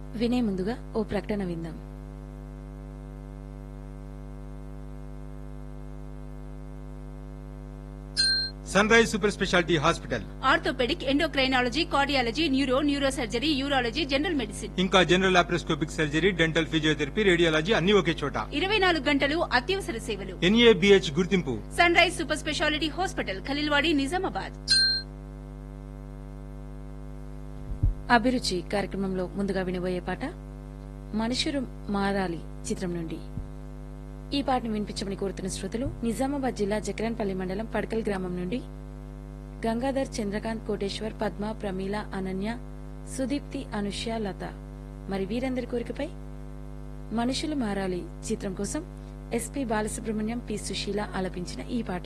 వినే ముందుగా ఓ ప్రకటన విందాం Sunrise super speciality hospital orthopaedic endocrinology cardiology neuro neuro surgery urology general medicine ఇంకా general laparoscopic surgery dental physiotherapy radiology అన్ని ఒకే చోట ఇరవై నాలుగు గంటలు అత్యవసర సేవలు ఎన్ఏబిహెచ్ గుర్తింపు Sunrise super speciality hospital Khaleelwadi Nizamabad అభిరుచి కార్యక్రమంలో ముందుగా వినబోయే పాట మనుషులు మారాలి చిత్రం నుండి ఈ పాటను వినిపించమని కోరుతున్న శ్రోతలు నిజామాబాద్ జిల్లా జకరాన్పల్లి మండలం పడకల్ గ్రామం నుండి గంగాధర్ చంద్రకాంత్ కోటేశ్వర్ పద్మ ప్రమీల అనన్య సుదీప్తి అనుష్య లత మరి వీరందరి కోరికపై మనుషులు మారాలి చిత్రం కోసం ఎస్పీ బాలసుబ్రహ్మణ్యం పి సుశీల ఆలపించిన ఈ పాట